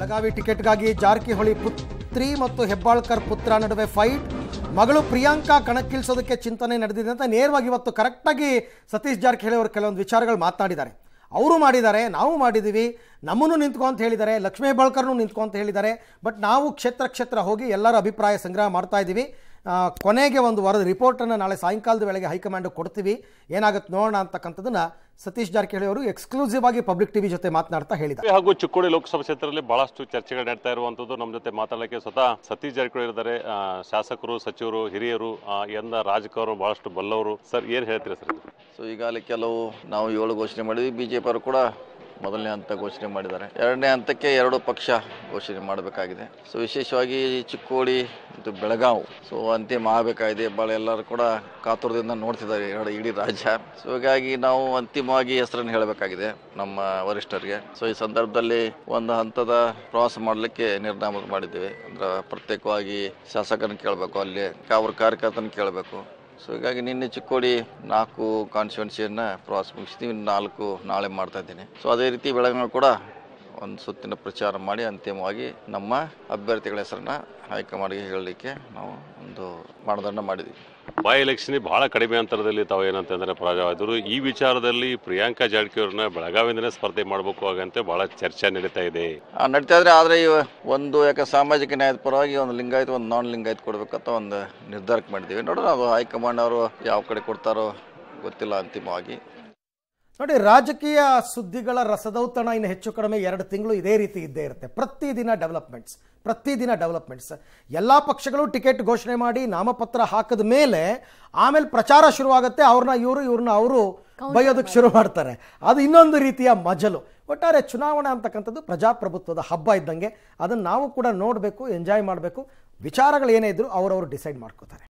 ಬೆಳಗಾವಿ ಟಿಕೆಟ್ಗಾಗಿ ಜಾರಕಿಹೊಳಿ ಪುತ್ರಿ ಮತ್ತು ಹೆಬ್ಬಾಳ್ಕರ್ ಪುತ್ರ ನಡುವೆ ಫೈಟ್ ಮಗಳು ಪ್ರಿಯಾಂಕಾ ಕಣಕ್ಕಿಳಿಸೋದಕ್ಕೆ ಚಿಂತನೆ ನಡೆದಿದೆ ಅಂತ ನೇರವಾಗಿ ಇವತ್ತು ಕರೆಕ್ಟಾಗಿ ಸತೀಶ್ ಜಾರಕಿಹೊಳಿ ಅವರು ಕೆಲವೊಂದು ವಿಚಾರಗಳು ಮಾತನಾಡಿದ್ದಾರೆ ಅವರು ಮಾಡಿದ್ದಾರೆ ನಾವು ಮಾಡಿದ್ದೀವಿ ನಮ್ಮನ್ನು ನಿಂತ್ಕೊ ಅಂತ ಹೇಳಿದ್ದಾರೆ ಲಕ್ಷ್ಮೀ ಹೆಬ್ಬಾಳ್ಕರ್ನು ನಿಂತ್ಕೊ ಅಂತ ಹೇಳಿದ್ದಾರೆ ಬಟ್ ನಾವು ಕ್ಷೇತ್ರ ಕ್ಷೇತ್ರ ಹೋಗಿ ಎಲ್ಲರ ಅಭಿಪ್ರಾಯ ಸಂಗ್ರಹ ಮಾಡ್ತಾ ಇದ್ದೀವಿ ಆ, ಕೊನೆಗೆ ಒಂದು ವರದಿ ರಿಪೋರ್ಟನ್ನು ನಾಳೆ ಸಾಯಂಕಾಲದ ವೇಳೆಗೆ ಹೈಕಮಾಂಡ್ ಕೊಡ್ತೀವಿ ಏನಾಗುತ್ತೆ ನೋಡೋಣ ಅಂತಕ್ಕಂಥದ್ದನ್ನ ಸತೀಶ್ ಜಾರಕಿಹೊಳಿ ಅವರು ಎಕ್ಸ್ಕ್ಲೂಸಿವ್ ಆಗಿ ಪಬ್ಲಿಕ್ ಟಿವಿ ಜೊತೆ ಮಾತನಾಡ್ತಾ ಹೇಳಿದ್ದಾರೆ ಹಾಗೂ ಚಿಕ್ಕೋಡಿ ಲೋಕಸಭಾ ಕ್ಷೇತ್ರದಲ್ಲಿ ಬಹಳಷ್ಟು ಚರ್ಚೆಗಳು ನಡೀತಾ ಇರುವಂತದ್ದು ನಮ್ಮ ಜೊತೆ ಮಾತಾಡಲಿಕ್ಕೆ ಸ್ವತಃ ಸತೀಶ್ ಜಾರಕಿಹೊಳಿ ಇದ್ದಾರೆ ಆ, ಶಾಸಕರು ಸಚಿವರು ಹಿರಿಯರು ಆ, ಎಂದ ರಾಜಕಾರರು ಬಹಳಷ್ಟು ಬಲ್ಲವರು ಸರ್ ಏನ್ ಹೇಳ್ತೀರಾ ಸರ್ ಸೊ ಈಗಾಗಲೇ ಕೆಲವು ನಾವು ಏಳು ಘೋಷಣೆ ಮಾಡಿದ್ವಿ ಬಿ ಜೆ ಪಿಯವರು ಕೂಡ ಮೊದಲನೇ ಹಂತ ಘೋಷಣೆ ಮಾಡಿದ್ದಾರೆ ಎರಡನೇ ಹಂತಕ್ಕೆ ಎರಡು ಪಕ್ಷ ಘೋಷಣೆ ಮಾಡಬೇಕಾಗಿದೆ ಸೊ ವಿಶೇಷವಾಗಿ ಚಿಕ್ಕೋಡಿ ಮತ್ತು ಬೆಳಗಾವಿ ಸೊ ಅಂತಿಮ ಆಗಬೇಕಾಗಿದೆ ಭಾಳ ಎಲ್ಲರೂ ಕೂಡ ಕಾತುರದಿಂದ ನೋಡ್ತಿದ್ದಾರೆ ಎರಡು ಇಡೀ ರಾಜ್ಯ ಸೊ ಹೀಗಾಗಿ ನಾವು ಅಂತಿಮವಾಗಿ ಹೆಸರನ್ನು ಹೇಳಬೇಕಾಗಿದೆ ನಮ್ಮ ವರಿಷ್ಠರಿಗೆ ಸೊ ಈ ಸಂದರ್ಭದಲ್ಲಿ ಒಂದು ಹಂತದ ಪ್ರವಾಸ ಮಾಡಲಿಕ್ಕೆ ನಿರ್ಧಾರ ಮಾಡಿದ್ದೇವೆ ಅಂದ್ರೆ ಪ್ರತ್ಯೇಕವಾಗಿ ಶಾಸಕರನ್ನ ಕೇಳಬೇಕು ಅಲ್ಲಿ ಅವ್ರ ಕಾರ್ಯಕರ್ತನ ಕೇಳಬೇಕು ಸೊ ಹೀಗಾಗಿ ನಿನ್ನೆ ಚಿಕ್ಕೋಡಿ ನಾಲ್ಕು ಕಾನ್ಸ್ಟಿಟ್ಯೂನ್ಸಿಯನ್ನು ಪ್ರವಾಸ ಮುಗಿಸ್ತೀವಿ ನಾಲ್ಕು ನಾಳೆ ಮಾಡ್ತಾ ಇದ್ದೀನಿ ಸೊ ಅದೇ ರೀತಿ ಬೆಳಗಾವಿ ಕೂಡ ಒಂದು ಸುತ್ತಿನ ಪ್ರಚಾರ ಮಾಡಿ ಅಂತಿಮವಾಗಿ ನಮ್ಮ ಅಭ್ಯರ್ಥಿಗಳ ಹೆಸರನ್ನ ಹೈಕಮಾಂಡ್ಗೆ ಹೇಳಲಿಕ್ಕೆ ನಾವು ಒಂದು ಮಾನದಂಡ ಮಾಡಿದ್ವಿ ಬೈ ಎಲೆಕ್ಷನ್ ಬಹಳ ಕಡಿಮೆ ಅಂತರದಲ್ಲಿ ತಾವು ಏನಂತಂದ್ರೆ ಪರಾಜಯವಾದರು ಈ ವಿಚಾರದಲ್ಲಿ ಪ್ರಿಯಾಂಕಾ ಜಾರಕಿಹೊಳಿನ ಬೆಳಗಾವಿಯಿಂದನೇ ಸ್ಪರ್ಧೆ ಮಾಡಬೇಕು ಹಾಗಂತ ಬಹಳ ಚರ್ಚೆ ನಡೀತಾ ಇದೆ ಆ, ನಡೀತಾ ಇದ್ರೆ ಆದರೆ ಒಂದು ಯಾಕೆ ಸಾಮಾಜಿಕ ನ್ಯಾಯದ ಪರವಾಗಿ ಒಂದು ಲಿಂಗಾಯತ್ ಒಂದು ನಾನ್ ಲಿಂಗಾಯತ್ ಕೊಡ್ಬೇಕಂತ ಒಂದು ನಿರ್ಧಾರಕ್ಕೆ ಮಾಡಿದ್ದೀವಿ ನೋಡೋಣ ಅದು ಹೈಕಮಾಂಡ್ ಅವರು ಯಾವ ಕಡೆ ಕೊಡ್ತಾರೋ ಗೊತ್ತಿಲ್ಲ ಅಂತಿಮವಾಗಿ ನೋಡಿ ರಾಜಕೀಯ ಸುದ್ದಿಗಳ ರಸದೌತಣ ಇನ್ನು ಹೆಚ್ಚು ಕಡಿಮೆ ಎರಡು ತಿಂಗಳು ಇದೇ ರೀತಿ ಇದ್ದೇ ಇರುತ್ತೆ ಪ್ರತಿದಿನ ಡೆವಲಪ್ಮೆಂಟ್ಸ್ ಪ್ರತಿದಿನ ಡೆವಲಪ್ಮೆಂಟ್ಸ್ ಎಲ್ಲ ಪಕ್ಷಗಳು ಟಿಕೆಟ್ ಘೋಷಣೆ ಮಾಡಿ ನಾಮಪತ್ರ ಹಾಕಿದ ಮೇಲೆ ಆಮೇಲೆ ಪ್ರಚಾರ ಶುರುವಾಗುತ್ತೆ ಅವ್ರನ್ನ ಇವರು ಇವ್ರನ್ನ ಅವರು ಬೈಯೋದಕ್ಕೆ ಶುರು ಮಾಡ್ತಾರೆ ಅದು ಇನ್ನೊಂದು ರೀತಿಯ ಮಜಲು ಒಟ್ಟಾರೆ ಚುನಾವಣೆ ಅಂತಕ್ಕಂಥದ್ದು ಪ್ರಜಾಪ್ರಭುತ್ವದ ಹಬ್ಬ ಇದ್ದಂಗೆ ಅದನ್ನು ನಾವು ಕೂಡ ನೋಡಬೇಕು ಎಂಜಾಯ್ ಮಾಡಬೇಕು ವಿಚಾರಗಳು ಏನೇ ಇದ್ರೂ ಅವರವರು ಡಿಸೈಡ್ ಮಾಡ್ಕೋತಾರೆ